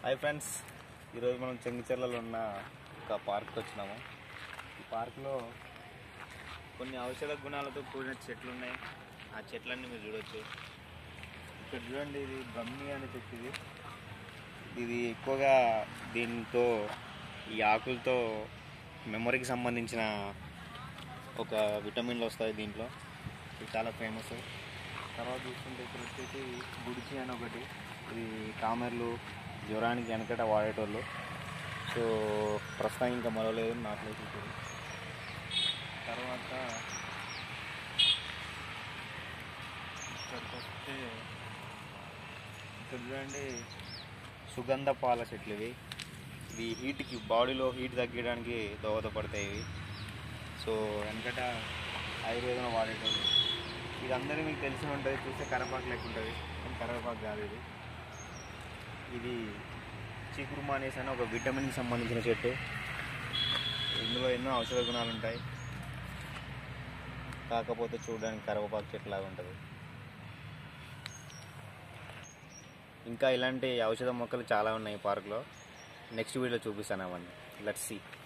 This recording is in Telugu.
హాయ్ ఫ్రెండ్స్ ఈరోజు మనం చెంగిచెర్లలో ఉన్న ఒక పార్క్ వచ్చినాము ఈ పార్క్లో కొన్ని ఔషధ గుణాలతో కూడిన చెట్లు ఉన్నాయి ఆ చెట్లన్నీ మీరు చూడొచ్చు ఇక్కడ చూడండి ఇది బ్రహ్మి అనే చెట్టు ఇది ఇది ఎక్కువగా దీంతో ఈ ఆకులతో మెమొరీకి సంబంధించిన ఒక విటమిన్లు వస్తాయి దీంట్లో ఇది చాలా ఫేమస్ తర్వాత చూస్తుంటే ఇక్కడ వచ్చేసి గుడిచి అని ఒకటి ఇది కామెర్లు జ్వరానికి వెనకట వాడేటోళ్ళు సో ప్రస్తుతం ఇంకా మొదలలేదు నాట్లో చూసారు తర్వాత ఇక్కడికి వస్తే ఇక్కడ చూడండి సుగంధ పాల చెట్లు ఇవి ఇది హీట్కి బాడీలో హీట్ తగ్గడానికి దోహదపడతాయి ఇవి సో వెనకట ఆయుర్వేదం వాడేటోళ్ళు ఇది అందరూ మీకు తెలిసి ఉంటుంది చూస్తే కరపాకు లెక్క ఉంటుంది కానీ కరపాకు కాదు ఇది ఇది చీకురుమా అనేసి అని ఒక విటమిన్కి సంబంధించిన చెట్టు ఇందులో ఎన్నో ఔషధ గుణాలు ఉంటాయి కాకపోతే చూడడానికి కరవపాకు చెట్టు లాగా ఉంటుంది ఇంకా ఇలాంటి ఔషధ మొక్కలు చాలా ఉన్నాయి పార్కులో నెక్స్ట్ వీడియో చూపిస్తాను అవన్నీ లెట్స్ సీ